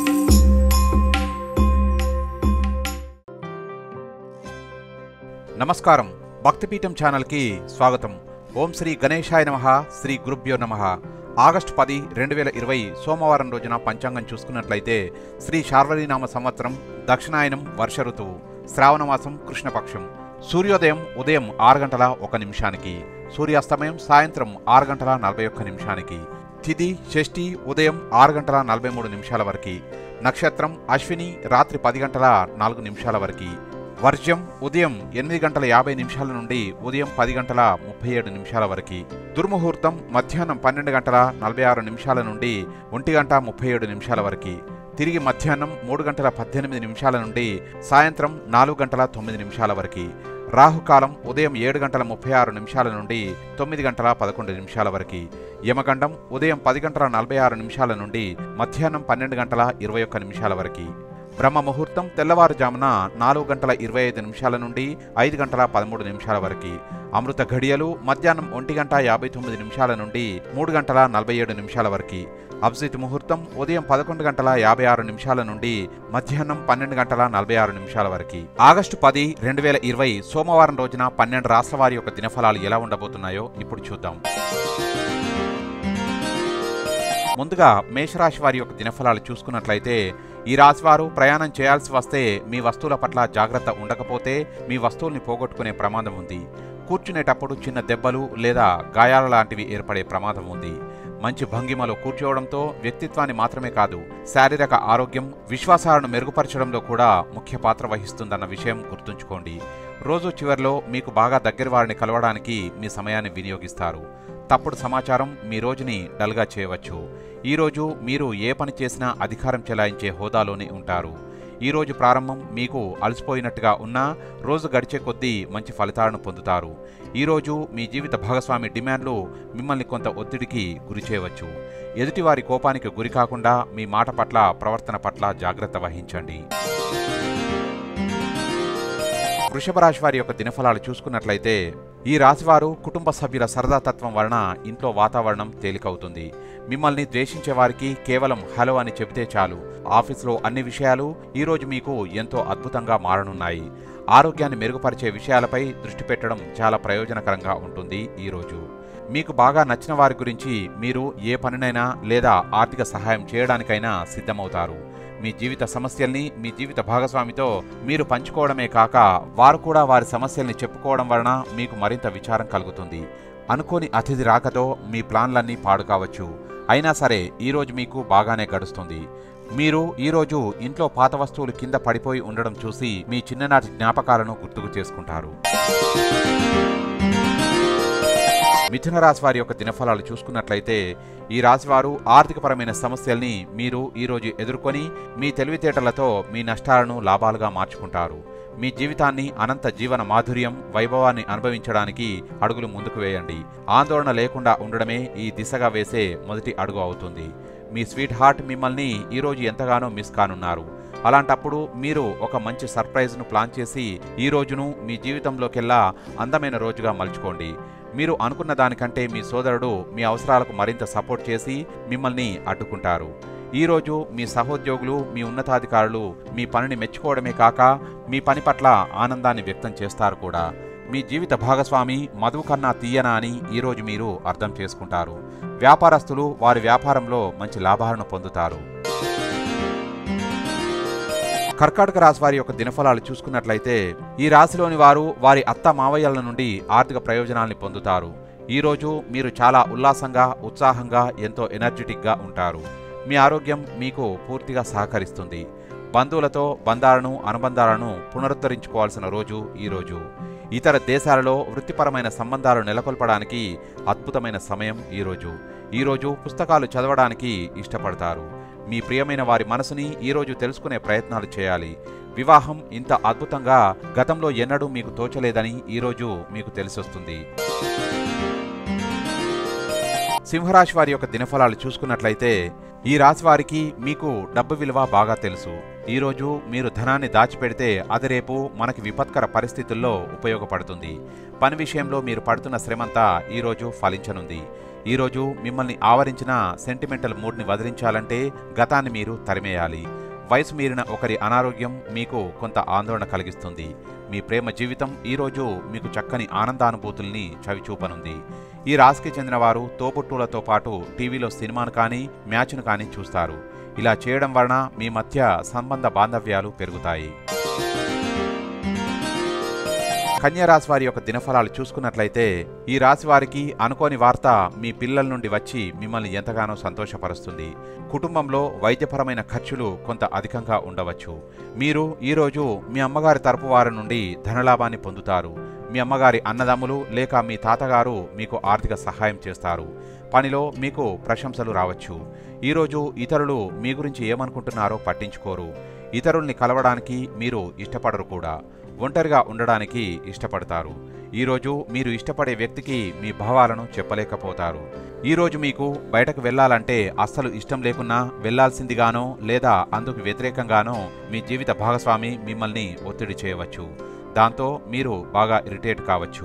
నమస్కారం భక్తిపీఠం ఛానల్కి స్వాగతం ఓం శ్రీ గణేశాయ నమ శ్రీ గురుభ్యో నమ ఆగస్టు పది రెండు వేల ఇరవై సోమవారం రోజున పంచాంగం చూసుకున్నట్లయితే శ్రీ శార్వరీనామ సంవత్సరం దక్షిణాయనం వర్ష ఋతువు శ్రావణమాసం కృష్ణపక్షం సూర్యోదయం ఉదయం ఆరు గంటల ఒక నిమిషానికి సూర్యాస్తమయం సాయంత్రం ఆరు గంటల నలభై ఒక్క నిమిషానికి తిథి షష్ఠి ఉదయం ఆరు గంటల నలభై మూడు నిమిషాల వరకు నక్షత్రం అశ్విని రాత్రి పది గంటల నాలుగు నిమిషాల వరకు వర్జ్యం ఉదయం ఎనిమిది గంటల యాభై నిమిషాల నుండి ఉదయం పది గంటల ముప్పై ఏడు నిమిషాల వరకు దుర్ముహూర్తం మధ్యాహ్నం పన్నెండు గంటల నలభై ఆరు నిమిషాల నుండి ఒంటి గంట ముప్పై ఏడు నిమిషాల వరకు తిరిగి మధ్యాహ్నం మూడు గంటల పద్దెనిమిది నిమిషాల నుండి సాయంత్రం నాలుగు గంటల తొమ్మిది నిమిషాల వరకు రాహుకాలం ఉదయం ఏడు గంటల ముప్పై ఆరు నిమిషాల నుండి తొమ్మిది గంటల పదకొండు నిమిషాల వరకు యమగండం ఉదయం పది గంటల నలభై ఆరు నిమిషాల నుండి మధ్యాహ్నం పన్నెండు గంటల ఇరవై ఒక్క నిమిషాల వరకు బ్రహ్మ ముహూర్తం తెల్లవారుజామున నాలుగు గంటల ఇరవై ఐదు నిమిషాల నుండి ఐదు గంటల పదమూడు నిమిషాల వరకు అమృత ఘడియలు మధ్యాహ్నం ఒంటి గంట యాభై తొమ్మిది నిమిషాల నుండి మూడు గంటల నలభై ఏడు నిమిషాల వరకు అభిజిత్ ముహూర్తం ఉదయం పదకొండు గంటల యాభై ఆరు నిమిషాల నుండి మధ్యాహ్నం పన్నెండు గంటల నలభై ఆరు నిమిషాల వరకు ఆగస్టు పది రెండు వేల ఇరవై సోమవారం రోజున పన్నెండు రాష్ట్ర వారి యొక్క దినఫలాలు ఎలా ఉండబోతున్నాయో ఇప్పుడు చూద్దాం ముందుగా మేషరాశి వారి యొక్క దినఫలాలు చూసుకున్నట్లయితే ఈ రాశివారు ప్రయాణం చేయాల్సి వస్తే మీ వస్తువుల పట్ల జాగ్రత్త ఉండకపోతే మీ వస్తువుల్ని పోగొట్టుకునే ప్రమాదం ఉంది కూర్చునేటప్పుడు చిన్న దెబ్బలు లేదా గాయాల లాంటివి ఏర్పడే ప్రమాదం ఉంది మంచి భంగిమలో కూర్చోవడంతో వ్యక్తిత్వాన్ని మాత్రమే కాదు శారీరక ఆరోగ్యం విశ్వాసాలను మెరుగుపరచడంలో కూడా ముఖ్య పాత్ర వహిస్తుందన్న విషయం గుర్తుంచుకోండి రోజు చివరిలో మీకు బాగా దగ్గర వారిని కలవడానికి మీ సమయాన్ని వినియోగిస్తారు తప్పుడు సమాచారం మీ రోజుని డల్గా చేయవచ్చు ఈరోజు మీరు ఏ పని చేసినా అధికారం చెలాయించే హోదాలోనే ఉంటారు ఈ రోజు ప్రారంభం మీకు అలసిపోయినట్టుగా ఉన్నా రోజు గడిచే కొద్దీ మంచి ఫలితాలను పొందుతారు ఈరోజు మీ జీవిత భాగస్వామి డిమాండ్లు మిమ్మల్ని కొంత ఒత్తిడికి గురి చేయవచ్చు ఎదుటివారి కోపానికి గురి కాకుండా మీ మాట పట్ల ప్రవర్తన పట్ల జాగ్రత్త వహించండి వృషభ రాశి వారి యొక్క దినఫలాలు చూసుకున్నట్లయితే ఈ రాశివారు కుటుంబ సభ్యుల సరదాతత్వం వలన ఇంట్లో వాతావరణం తేలికవుతుంది మిమ్మల్ని ద్వేషించే వారికి కేవలం హలో అని చెబితే చాలు ఆఫీసులో అన్ని విషయాలు ఈరోజు మీకు ఎంతో అద్భుతంగా మారనున్నాయి ఆరోగ్యాన్ని మెరుగుపరిచే విషయాలపై దృష్టి పెట్టడం చాలా ప్రయోజనకరంగా ఉంటుంది ఈరోజు మీకు బాగా నచ్చిన వారి గురించి మీరు ఏ పనినైనా లేదా ఆర్థిక సహాయం చేయడానికైనా సిద్ధమవుతారు మీ జీవిత సమస్యల్ని మీ జీవిత భాగస్వామితో మీరు పంచుకోవడమే కాక వారు కూడా వారి సమస్యల్ని చెప్పుకోవడం వలన మీకు మరింత విచారం కలుగుతుంది అనుకోని అతిథి రాకతో మీ ప్లాన్లన్నీ పాడు కావచ్చు అయినా సరే ఈరోజు మీకు బాగానే గడుస్తుంది మీరు ఈరోజు ఇంట్లో పాత వస్తువులు కింద పడిపోయి ఉండడం చూసి మీ చిన్ననాటి జ్ఞాపకాలను గుర్తుకు చేసుకుంటారు మిథున రాశి వారి యొక్క దినఫలాలు చూసుకున్నట్లయితే ఈ రాశివారు ఆర్థికపరమైన సమస్యల్ని మీరు ఈరోజు ఎదుర్కొని మీ తెలివితేటలతో మీ నష్టాలను లాభాలుగా మార్చుకుంటారు మీ జీవితాన్ని అనంత జీవన మాధుర్యం వైభవాన్ని అనుభవించడానికి అడుగులు ముందుకు వేయండి ఆందోళన లేకుండా ఉండడమే ఈ దిశగా వేసే మొదటి అడుగు అవుతుంది మీ స్వీట్ హార్ట్ మిమ్మల్ని ఈరోజు ఎంతగానో మిస్ కానున్నారు అలాంటప్పుడు మీరు ఒక మంచి సర్ప్రైజ్ను ప్లాన్ చేసి ఈ రోజును మీ జీవితంలోకెల్లా అందమైన రోజుగా మలుచుకోండి మీరు అనుకున్న దానికంటే మీ సోదరుడు మీ అవసరాలకు మరింత సపోర్ట్ చేసి మిమ్మల్ని అడ్డుకుంటారు ఈరోజు మీ సహోద్యోగులు మీ ఉన్నతాధికారులు మీ పనిని మెచ్చుకోవడమే కాక మీ పని పట్ల ఆనందాన్ని వ్యక్తం చేస్తారు కూడా మీ జీవిత భాగస్వామి మధువు కన్నా తీయనా అని ఈరోజు మీరు అర్థం చేసుకుంటారు వ్యాపారస్తులు వారి వ్యాపారంలో మంచి లాభాలను పొందుతారు కర్కాటక రాశి వారి యొక్క దినఫలాలు చూసుకున్నట్లయితే ఈ రాశిలోని వారు వారి అత్త మావయ్యల నుండి ఆర్థిక ప్రయోజనాల్ని పొందుతారు ఈరోజు మీరు చాలా ఉల్లాసంగా ఉత్సాహంగా ఎంతో ఎనర్జెటిక్గా ఉంటారు మీ ఆరోగ్యం మీకు పూర్తిగా సహకరిస్తుంది బంధువులతో బంధాలను అనుబంధాలను పునరుద్ధరించుకోవాల్సిన రోజు ఈరోజు ఇతర దేశాలలో వృత్తిపరమైన సంబంధాలు నెలకొల్పడానికి అద్భుతమైన సమయం ఈరోజు ఈరోజు పుస్తకాలు చదవడానికి ఇష్టపడతారు మీ ప్రియమైన వారి మనసుని ఈరోజు తెలుసుకునే ప్రయత్నాలు చేయాలి వివాహం ఇంత అద్భుతంగా గతంలో ఎన్నడూ మీకు తోచలేదని ఈరోజు మీకు తెలిసొస్తుంది సింహరాశి వారి యొక్క దినఫలాలు చూసుకున్నట్లయితే ఈ రాశి వారికి మీకు డబ్బు విలువ బాగా తెలుసు ఈరోజు మీరు ధనాన్ని దాచిపెడితే అది రేపు మనకి విపత్కర పరిస్థితుల్లో ఉపయోగపడుతుంది పని విషయంలో మీరు పడుతున్న శ్రమంతా ఈరోజు ఫలించనుంది ఈరోజు మిమ్మల్ని ఆవరించిన సెంటిమెంటల్ మూడ్ని వదిలించాలంటే గతాన్ని మీరు తరిమేయాలి వయసు మీరిన ఒకరి అనారోగ్యం మీకు కొంత ఆందోళన కలిగిస్తుంది మీ ప్రేమ జీవితం ఈరోజు మీకు చక్కని ఆనందానుభూతుల్ని చవిచూపనుంది ఈ రాశికి చెందిన వారు తోబుట్టులతో పాటు టీవీలో సినిమాను కానీ మ్యాచ్ను కానీ చూస్తారు ఇలా చేయడం వలన మీ మధ్య సంబంధ బాంధవ్యాలు పెరుగుతాయి కన్యా రాశి వారి యొక్క దినఫలాలు చూసుకున్నట్లయితే ఈ రాశి వారికి అనుకోని వార్త మీ పిల్లల నుండి వచ్చి మిమ్మల్ని ఎంతగానో సంతోషపరుస్తుంది కుటుంబంలో వైద్యపరమైన ఖర్చులు కొంత అధికంగా ఉండవచ్చు మీరు ఈరోజు మీ అమ్మగారి తరపు వారి నుండి ధనలాభాన్ని పొందుతారు మీ అమ్మగారి అన్నదమ్ములు లేక మీ తాతగారు మీకు ఆర్థిక సహాయం చేస్తారు పనిలో మీకు ప్రశంసలు రావచ్చు ఈరోజు ఇతరులు మీ గురించి ఏమనుకుంటున్నారో పట్టించుకోరు ఇతరుల్ని కలవడానికి మీరు ఇష్టపడరు కూడా ఒంటరిగా ఉండడానికి ఇష్టపడతారు ఈరోజు మీరు ఇష్టపడే వ్యక్తికి మీ భావాలను చెప్పలేకపోతారు ఈరోజు మీకు బయటకు వెళ్ళాలంటే అస్సలు ఇష్టం లేకున్నా వెళ్లాల్సిందిగానో లేదా అందుకు వ్యతిరేకంగానో మీ జీవిత భాగస్వామి మిమ్మల్ని ఒత్తిడి చేయవచ్చు దాంతో మీరు బాగా ఇరిటేట్ కావచ్చు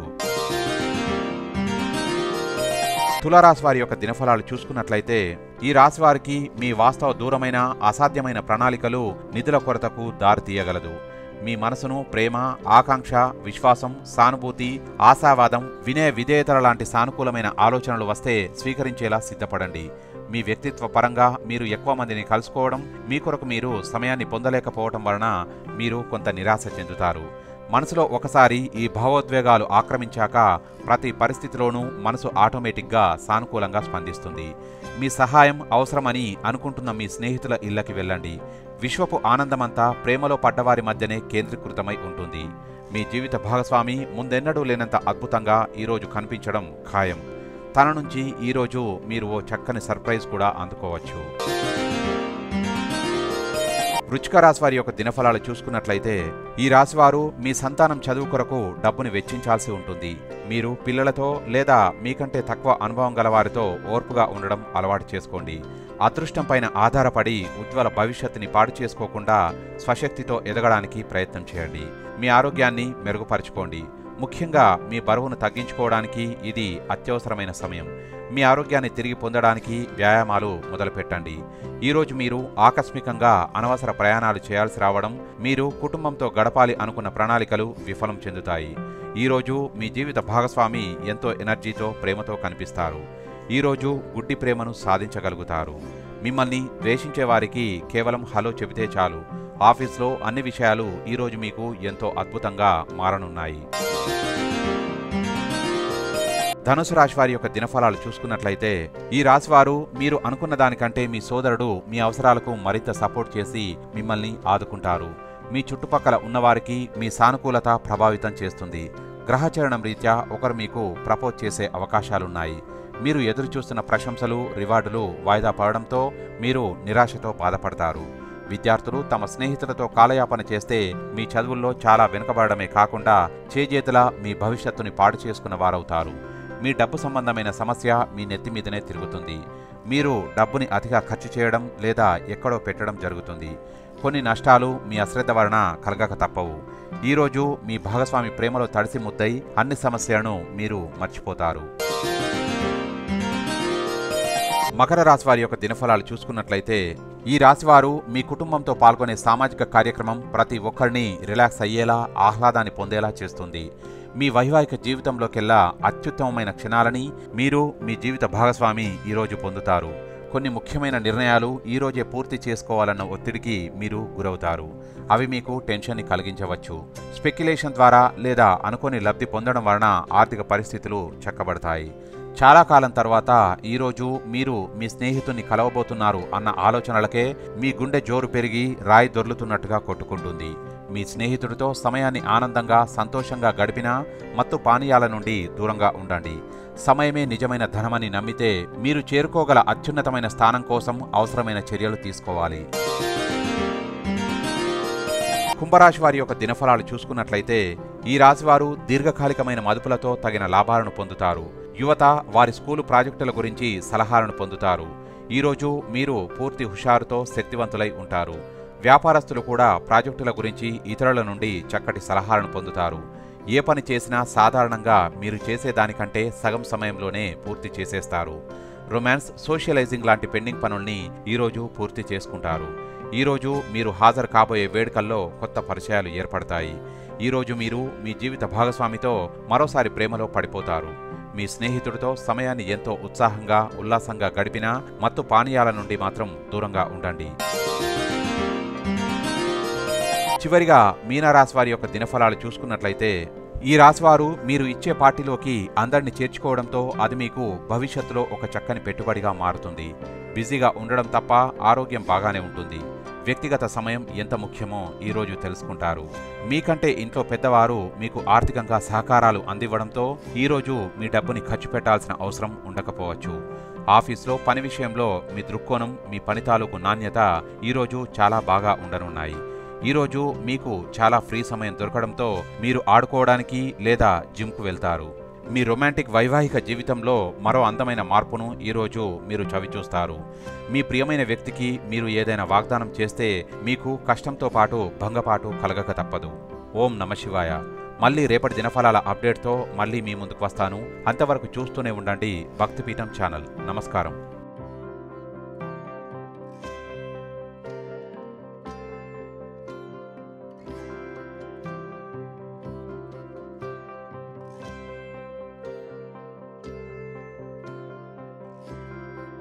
తులారాశి వారి యొక్క దినఫలాలు చూసుకున్నట్లయితే ఈ రాశి వారికి మీ వాస్తవ దూరమైన అసాధ్యమైన ప్రణాళికలు నిధుల కొరతకు దారితీయగలదు మీ మనసును ప్రేమ ఆకాంక్ష విశ్వాసం సానుభూతి ఆశావాదం వినయ విధేయతల లాంటి సానుకూలమైన ఆలోచనలు వస్తే స్వీకరించేలా సిద్ధపడండి మీ వ్యక్తిత్వ పరంగా మీరు ఎక్కువ మందిని కలుసుకోవడం మీ కొరకు మీరు సమయాన్ని పొందలేకపోవడం వలన మీరు కొంత నిరాశ చెందుతారు మనసులో ఒకసారి ఈ భావోద్వేగాలు ఆక్రమించాక ప్రతి పరిస్థితిలోనూ మనసు ఆటోమేటిక్గా సానుకూలంగా స్పందిస్తుంది మీ సహాయం అవసరమని అనుకుంటున్న మీ స్నేహితుల ఇళ్ళకి వెళ్ళండి విశ్వపు ఆనందమంతా ప్రేమలో పడ్డవారి మధ్యనే కేంద్రీకృతమై ఉంటుంది మీ జీవిత భాగస్వామి ముందెన్నడూ లేనంత అద్భుతంగా ఈరోజు కనిపించడం ఖాయం తన నుంచి ఈరోజు మీరు ఓ చక్కని సర్ప్రైజ్ కూడా అందుకోవచ్చు వృచ్చిక రాశి వారి యొక్క దినఫలాలు చూసుకున్నట్లయితే ఈ రాశివారు మీ సంతానం చదువు కొరకు డబ్బుని వెచ్చించాల్సి ఉంటుంది మీరు పిల్లలతో లేదా మీకంటే తక్కువ అనుభవం గల వారితో ఓర్పుగా ఉండడం అలవాటు చేసుకోండి అదృష్టం పైన ఆధారపడి ఉజ్వల భవిష్యత్తుని పాడు చేసుకోకుండా స్వశక్తితో ఎదగడానికి ప్రయత్నం చేయండి మీ ఆరోగ్యాన్ని మెరుగుపరచుకోండి ముఖ్యంగా మీ బరువును తగ్గించుకోవడానికి ఇది అత్యవసరమైన సమయం మీ ఆరోగ్యాన్ని తిరిగి పొందడానికి వ్యాయామాలు మొదలుపెట్టండి ఈరోజు మీరు ఆకస్మికంగా అనవసర ప్రయాణాలు చేయాల్సి రావడం మీరు కుటుంబంతో గడపాలి అనుకున్న ప్రణాళికలు విఫలం చెందుతాయి ఈరోజు మీ జీవిత భాగస్వామి ఎంతో ఎనర్జీతో ప్రేమతో కనిపిస్తారు ఈరోజు గుడ్డి ప్రేమను సాధించగలుగుతారు మిమ్మల్ని ద్వేషించే వారికి కేవలం హలో చెబితే చాలు ఆఫీస్లో అన్ని విషయాలు ఈరోజు మీకు ఎంతో అద్భుతంగా మారనున్నాయి ధనుసు రాశి వారి యొక్క దినఫలాలు చూసుకున్నట్లయితే ఈ రాశివారు మీరు అనుకున్న దానికంటే మీ సోదరుడు మీ అవసరాలకు మరింత సపోర్ట్ చేసి మిమ్మల్ని ఆదుకుంటారు మీ చుట్టుపక్కల ఉన్నవారికి మీ సానుకూలత ప్రభావితం చేస్తుంది గ్రహచరణం రీత్యా ఒకరు మీకు ప్రపోజ్ చేసే అవకాశాలున్నాయి మీరు ఎదురు చూస్తున్న ప్రశంసలు రివార్డులు వాయిదా పడడంతో మీరు నిరాశతో బాధపడతారు విద్యార్థులు తమ స్నేహితులతో కాలయాపన చేస్తే మీ చదువుల్లో చాలా వెనుకబడమే కాకుండా చేజేతులా మీ భవిష్యత్తుని పాడు చేసుకున్న వారవుతారు మీ డబ్బు సంబంధమైన సమస్య మీ నెత్తి మీదనే తిరుగుతుంది మీరు డబ్బుని అతిగా ఖర్చు చేయడం లేదా ఎక్కడో పెట్టడం జరుగుతుంది కొన్ని నష్టాలు మీ అశ్రద్ధ వలన కలగక తప్పవు ఈరోజు మీ భాగస్వామి ప్రేమలో తడిసి ముద్దై అన్ని సమస్యలను మీరు మర్చిపోతారు మకర రాశి వారి యొక్క దినఫలాలు చూసుకున్నట్లయితే ఈ రాశివారు మీ కుటుంబంతో పాల్గొనే సామాజిక కార్యక్రమం ప్రతి ఒక్కరిని రిలాక్స్ అయ్యేలా ఆహ్లాదాన్ని పొందేలా చేస్తుంది మీ వైవాహిక జీవితంలోకెల్లా అత్యుత్తమమైన క్షణాలని మీరు మీ జీవిత భాగస్వామి ఈరోజు పొందుతారు కొన్ని ముఖ్యమైన నిర్ణయాలు ఈరోజే పూర్తి చేసుకోవాలన్న ఒత్తిడికి మీరు గురవుతారు అవి మీకు టెన్షన్ని కలిగించవచ్చు స్పెక్యులేషన్ ద్వారా లేదా అనుకోని లబ్ధి పొందడం వలన ఆర్థిక పరిస్థితులు చక్కబడతాయి చాలా కాలం తర్వాత ఈరోజు మీరు మీ స్నేహితుని కలవబోతున్నారు అన్న ఆలోచనలకే మీ గుండె జోరు పెరిగి రాయి దొర్లుతున్నట్టుగా కొట్టుకుంటుంది మీ స్నేహితుడితో సమయాన్ని ఆనందంగా సంతోషంగా గడిపినా మత్తు పానీయాల నుండి దూరంగా ఉండండి సమయమే నిజమైన ధనమని నమ్మితే మీరు చేరుకోగల అత్యున్నతమైన స్థానం కోసం అవసరమైన చర్యలు తీసుకోవాలి కుంభరాశి వారి యొక్క దినఫలాలు చూసుకున్నట్లయితే ఈ రాశివారు దీర్ఘకాలికమైన మదుపులతో తగిన లాభాలను పొందుతారు యువత వారి స్కూలు ప్రాజెక్టుల గురించి సలహాలను పొందుతారు ఈరోజు మీరు పూర్తి హుషారుతో శక్తివంతులై ఉంటారు వ్యాపారస్తులు కూడా ప్రాజెక్టుల గురించి ఇతరుల నుండి చక్కటి సలహాలను పొందుతారు ఏ పని చేసినా సాధారణంగా మీరు చేసేదానికంటే సగం సమయంలోనే పూర్తి చేసేస్తారు రొమాన్స్ సోషలైజింగ్ లాంటి పెండింగ్ పనుల్ని ఈరోజు పూర్తి చేసుకుంటారు ఈరోజు మీరు హాజరు కాబోయే వేడుకల్లో కొత్త పరిచయాలు ఏర్పడతాయి ఈరోజు మీరు మీ జీవిత భాగస్వామితో మరోసారి ప్రేమలో పడిపోతారు మీ స్నేహితుడితో సమయాన్ని ఎంతో ఉత్సాహంగా ఉల్లాసంగా గడిపినా మత్తు పానీయాల నుండి మాత్రం దూరంగా ఉండండి చివరిగా మీనరాశి వారి యొక్క దినఫలాలు చూసుకున్నట్లయితే ఈ రాశివారు మీరు ఇచ్చే పార్టీలోకి అందరిని చేర్చుకోవడంతో అది మీకు భవిష్యత్తులో ఒక చక్కని పెట్టుబడిగా మారుతుంది బిజీగా ఉండడం తప్ప ఆరోగ్యం బాగానే ఉంటుంది వ్యక్తిగత సమయం ఎంత ముఖ్యమో ఈరోజు తెలుసుకుంటారు మీకంటే ఇంట్లో పెద్దవారు మీకు ఆర్థికంగా సహకారాలు అందివ్వడంతో ఈరోజు మీ డబ్బుని ఖర్చు పెట్టాల్సిన అవసరం ఉండకపోవచ్చు ఆఫీస్లో పని విషయంలో మీ దృక్కోణం మీ పని తాలూకు నాణ్యత ఈరోజు చాలా బాగా ఉండనున్నాయి ఈరోజు మీకు చాలా ఫ్రీ సమయం దొరకడంతో మీరు ఆడుకోవడానికి లేదా జిమ్కు వెళ్తారు మీ రొమాంటిక్ వైవాహిక జీవితంలో మరో అందమైన మార్పును ఈరోజు మీరు చవిచూస్తారు మీ ప్రియమైన వ్యక్తికి మీరు ఏదైనా వాగ్దానం చేస్తే మీకు కష్టంతో పాటు భంగపాటు కలగక తప్పదు ఓం నమశివాయ మళ్ళీ రేపటి దినఫలాల అప్డేట్తో మళ్ళీ మీ ముందుకు వస్తాను అంతవరకు చూస్తూనే ఉండండి భక్తిపీఠం ఛానల్ నమస్కారం